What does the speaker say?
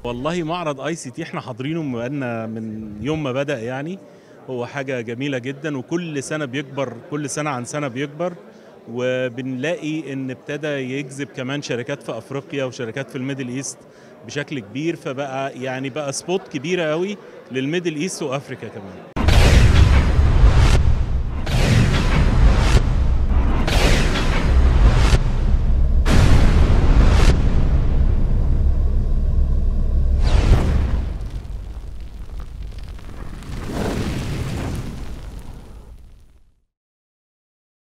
والله معرض اي سي تي احنا حاضرينه بقالنا من يوم ما بدا يعني هو حاجه جميله جدا وكل سنه بيكبر كل سنه عن سنه بيكبر وبنلاقي ان ابتدى يجذب كمان شركات في افريقيا وشركات في الميدل ايست بشكل كبير فبقى يعني بقى سبوت كبيره قوي للميدل ايست وافريكا كمان